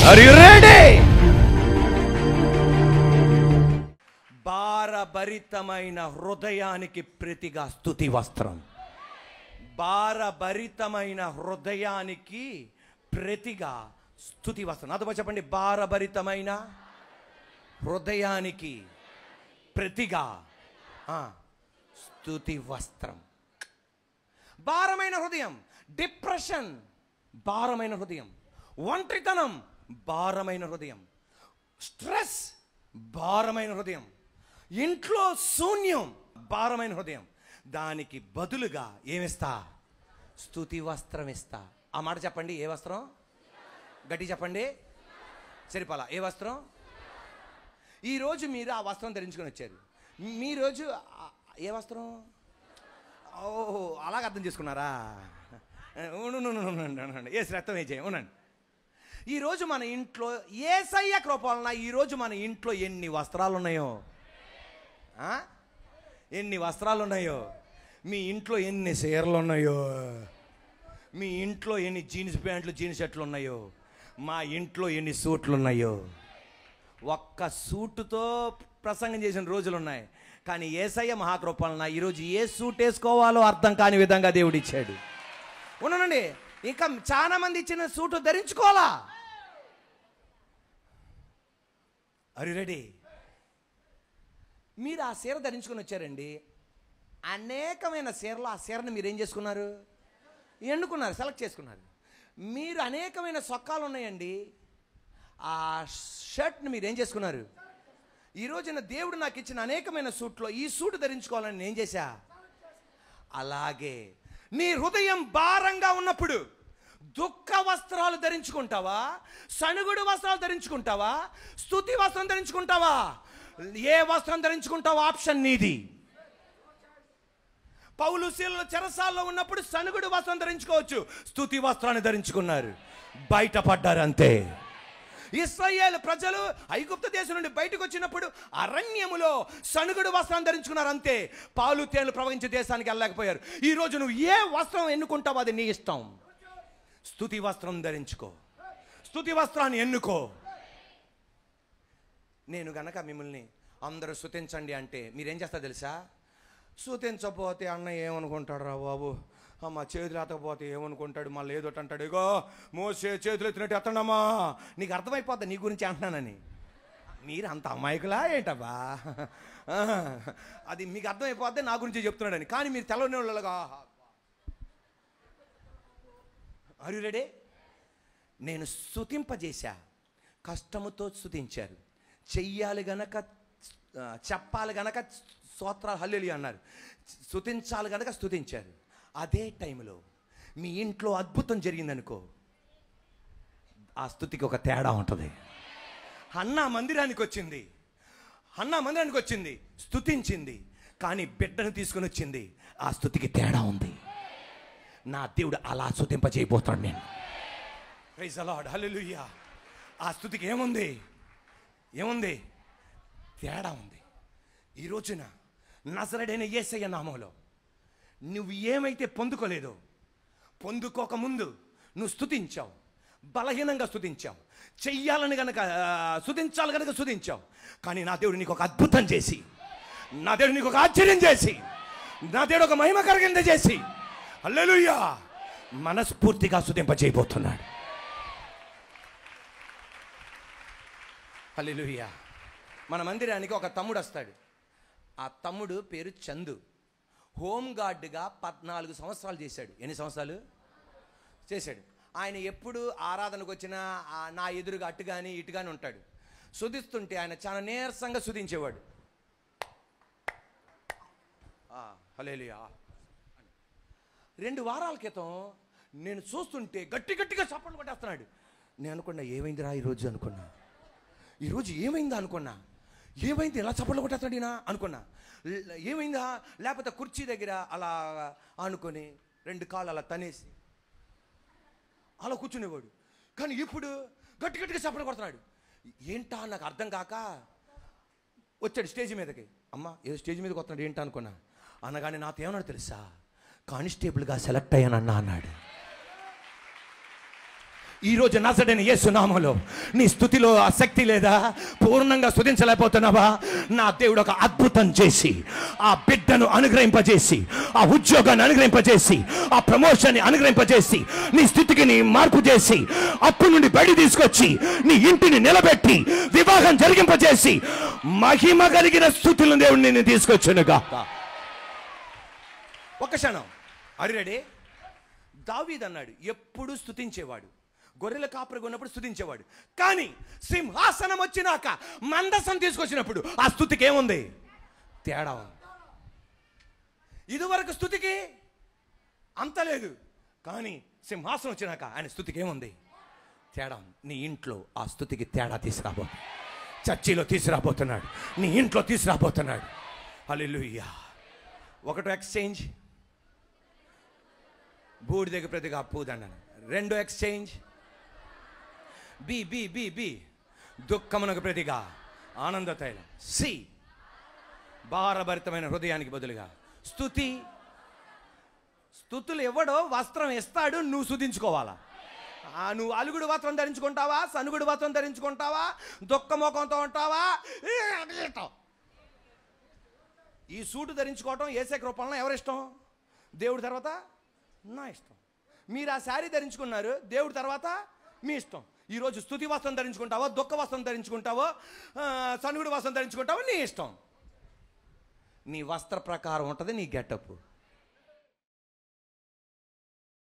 Are you ready భారభరితమైన హృదయానికి ప్రతిగా స్తుతి వస్త్రం భారభరితమైన హృదయానికి ప్రతిగా స్తుతి వస్త్రం నాతో పాటు చెప్పండి భారభరితమైన హృదయానికి ప్రతిగా ఆ, స్తుతి వస్త్రం భారమైన హృదయం డిప్రెషన్ భారమైన హృదయం ఒంటరితనం భారమైన హృదయం స్ట్రెస్ భారమైన హృదయం ఇంట్లో శూన్యం భారమైన హృదయం దానికి బదులుగా ఏమిస్తా స్తుతి వస్త్రం ఇస్తా ఆ మాట చెప్పండి ఏ వస్త్రం గట్టి చెప్పండి సరిపాలా ఏ వస్త్రం ఈరోజు మీరు ఆ వస్త్రం ధరించుకొని వచ్చారు మీ రోజు ఆ- ఏ వస్త్రం ఓహో అలాగ అర్థం చేసుకున్నారా ఉండు, ఉండు, ఉండు, ఉండు, ఉండు, ఉండు. ఏసు రక్తం వేచేయం ఉండండి ఈరోజు మన ఇంట్లో ఏసయ్య కృపాలన ఈరోజు మన ఇంట్లో ఎన్ని వస్త్రాలు ఉన్నాయో ఆ? ఎన్ని వస్త్రాలు ఉన్నాయో మీ ఇంట్లో ఎన్ని చీరలు ఉన్నాయో మీ ఇంట్లో ఎన్ని జీన్స్ ప్యాంట్లు జీన్స్ షర్ట్లు ఉన్నాయో మా ఇంట్లో ఎన్ని సూట్లు ఉన్నాయో ఒక్క సూటుతో ప్రసంగం చేసిన రోజులు ఉన్నాయి కానీ ఏసయ్య మహాకృపాలన ఈరోజు ఏ సూట్ వేసుకోవాలో అర్థం కాని విధంగా దేవుడు ఇచ్చాడు ఉన్నానండి ఇంకా చాలా మంది ఇచ్చిన సూటు ధరించుకోవాలా అరి రెడీ మీరు ఆ చీర ధరించుకొని వచ్చారండి అనేకమైన చీరలు ఆ చీరను మీరు ఏం చేసుకున్నారు ఎన్నుకున్నారు సెలెక్ట్ చేసుకున్నారు మీరు అనేకమైన సొక్కాలు ఉన్నాయండి ఆ షర్ట్ని మీరు ఏం చేసుకున్నారు ఈ రోజున దేవుడు నాకు ఇచ్చిన అనేకమైన సూట్లో ఈ సూట్ ధరించుకోవాలని నేను చేశా అలాగే నీ హృదయం భారంగా ఉన్నప్పుడు దుఃఖ వస్త్రాలు ధరించుకుంటావా సణుగుడు వస్త్రాలు ధరించుకుంటావా స్తుతి వస్త్రం ధరించుకుంటావా ఏ వస్త్రం ధరించుకుంటావా ఆప్షన్ నీది పౌలు శీలలో చెరసాల్లో ఉన్నప్పుడు సణుగుడు వస్త్రం ధరించుకోవచ్చు స్తుతి వస్త్రాన్ని ధరించుకున్నారు బయటపడ్డారు అంతే ఇస్రాయేల్ ప్రజలు ఐగుప్తు దేశం నుండి బయటకు వచ్చినప్పుడు అరణ్యములో సణుగుడు వస్త్రం ధరించుకున్నారు అంతే పాలు తేనెలు ప్రవహించే దేశానికి వెళ్ళలేకపోయారు ఈ రోజు నువ్వు ఏ వస్త్రం ఎన్నుకుంటావో అది నీ ఇష్టం స్తుతి వస్త్రం ధరించుకో స్తుతి వస్త్రాన్ని ఎన్నుకో నేను గనక మిమ్మల్ని అందరూ స్తుతించండి అంటే మీరేం చేస్తారు తెలుసా స్తుతించకపోతే అన్న ఏమనుకుంటాడు రా బాబు అమ్మ చేతులు ఎత్తకపోతే ఏమనుకుంటాడు మళ్ళీ ఏదో ఒకటి అంటాడు ఇగో మోసే చేతులు ఎత్తినట్టు ఎత్తండమ్మా నీకు అర్థమైపోద్ది నీ గురించి అంటున్నానని మీరు అంత అమాయకులా ఏంటబ్బా ఆ, అది మీకు అర్థమైపోద్ది నా గురించి చెప్తున్నాడని కానీ మీరు తెలవని వాళ్ళగా అరు రెడీ నేను స్తుతింపజేశా కష్టముతో స్తుతించారు చెయ్యాలి గనక ఆ, చెప్పాలి గనక స్తోత్రాలు హల్లెలూయా అన్నారు స్తుతించాలి గనక స్తుతించారు అదే టైంలో మీ ఇంట్లో అద్భుతం జరిగిందనుకో ఆ స్థుతికి ఒక తేడా ఉంటుంది అన్న మందిరానికి వచ్చింది అన్న మందిరానికి వచ్చింది స్తుతించింది కానీ బిడ్డను తీసుకుని వచ్చింది ఆ స్థుతికి తేడా ఉంది నా దేవుడు అలా స్తుతింప చేయబోతాడు నేను ప్రైజ్ అలాడ్ హల్లెలూయా ఆ స్థుతికి ఏముంది ఏముంది తేడా ఉంది ఈ రోజున నజరడైన యేసయ్య నామంలో నువ్వు ఏమైతే పొందుకోలేదో పొందుకోక ముందు నువ్వు స్తుతించావు బలహీనంగా స్తుతించావు చెయ్యాలని గనక ఆ, స్తుతించాలి గనక స్తుతించావు కానీ నా దేవుడు నీకు ఒక అద్భుతం చేసి నా దేవుడు నీకు ఒక ఆశ్చర్యం చేసి నా దేవుడు ఒక మహిమ కలిగింద చేసి హల్లెలూయా మనస్ఫూర్తిగా స్తుతింప చేయబోతున్నాడు హల్లెలూయా మన మందిరానికి ఒక తమ్ముడు వస్తాడు ఆ తమ్ముడు పేరు చందు హోమ్ గార్డ్గా పద్నాలుగు సంవత్సరాలు చేశాడు ఎన్ని సంవత్సరాలు చేశాడు ఆయన ఎప్పుడు ఆరాధనకు వచ్చినా ఆ నా ఎదురుగా అటు కానీ ఇటు కానీ ఉంటాడు సుధిస్తుంటే ఆయన చాలా నీరసంగా సుధించేవాడు హలేలియా రెండు వారాల క్రితం నేను చూస్తుంటే గట్టి గట్టిగా చప్పట్లు కొట్టేస్తున్నాడు నేను అనుకున్నా ఏమైందిరా ఈరోజు అనుకున్నా ఈరోజు ఏమైందా అనుకున్నా ఏమైంది ఎలా చప్పట్లు కొట్టేస్తాడు ఈయన అనుకున్నా ల- ఏమైందా లేకపోతే కుర్చీ దగ్గర అలా ఆనుకొని రెండు కాళ్ళు అలా తనేసి అలా కూర్చునేవాడు కానీ ఇప్పుడు గట్టి గట్టిగా చప్పట్లు కొడుతున్నాడు ఏంటా నాకు అర్థం కాక వచ్చాడు స్టేజ్ మీదకి అమ్మ ఏదో స్టేజ్ మీదకి వస్తున్నాడు ఏంటా అనుకున్నా అనగానే నాతో ఏమన్నాడు తెలుసా కానిస్టేబుల్గా సెలెక్ట్ అయ్యానన్నా అన్నాడు ఈ రోజు నజడని యేసునామలో నీ స్థుతిలో ఆ శక్తి లేదా పూర్ణంగా స్తుతించలేకపోతున్నావా నా దేవుడు ఒక అద్భుతం చేసి ఆ బిడ్డను అనుగ్రహింపజేసి ఆ ఉద్యోగాన్ని అనుగ్రహింపజేసి ఆ ప్రమోషన్ అనుగ్రహింపజేసి నీ స్థితికి నీ మార్పు చేసి అప్పు నుండి బయట తీసుకొచ్చి నీ ఇంటిని నిలబెట్టి వివాహం జరిగింపజేసి మహిమ కలిగిన స్థుతులను దేవుడు నిన్ను తీసుకొచ్చునుగా ఒక క్షణం అరిరెడీ దావీద్ అన్నాడు ఎప్పుడు స్తుతించేవాడు గొర్రెల కాపరిగా ఉన్నప్పుడు స్తుతించేవాడు కానీ సింహాసనం వచ్చినాక మందసం తీసుకొచ్చినప్పుడు ఆ స్థుతికి ఏముంది తేడా ఉంది ఇదివరకు స్థుతికి అంత లేదు కానీ సింహాసనం వచ్చినాక ఆయన స్థుతికి ఏముంది తేడా ఉంది. నీ ఇంట్లో ఆ స్థుతికి తేడా తీసుకురాబో చర్చిలో తీసుకురాబోతున్నాడు నీ ఇంట్లో తీసుకురాబోతున్నాడు హల్లెలూయా ఒకటో ఎక్స్చేంజ్ బూడిదకి ప్రతిగా పూదండను రెండో ఎక్స్చేంజ్ బి బి బి బి దుఃఖమునకు ప్రతిగా ఆనంద తైలం సి భారభరితమైన హృదయానికి బదులుగా స్థుతి స్థుతులు ఇవ్వడో వస్త్రం ఇస్తాడు నువ్వు శుద్ధించుకోవాలా ఆ, నువ్వు అలుగుడు వస్త్రం ధరించుకుంటావా సనుగుడు వస్త్రం ధరించుకుంటావా దుఃఖ ముఖంతో ఉంటావా ఈ, అది ఇష్టం. ఈ సూటు ధరించుకోవటం ఏసే కృపలన ఎవరిష్టం దేవుడి తర్వాత నా ఇష్టం మీరు ఆ శారీ ధరించుకున్నారు దేవుడి తర్వాత మీ ఇష్టం ఈరోజు స్థుతి వస్త్రం ధరించుకుంటావో దుఃఖ వస్త్రం ధరించుకుంటావో ఆ, సనుగుడు వస్త్రం ధరించుకుంటావో నీ ఇష్టం నీ వస్త్ర ప్రకారం ఉంటుంది నీ గెటప్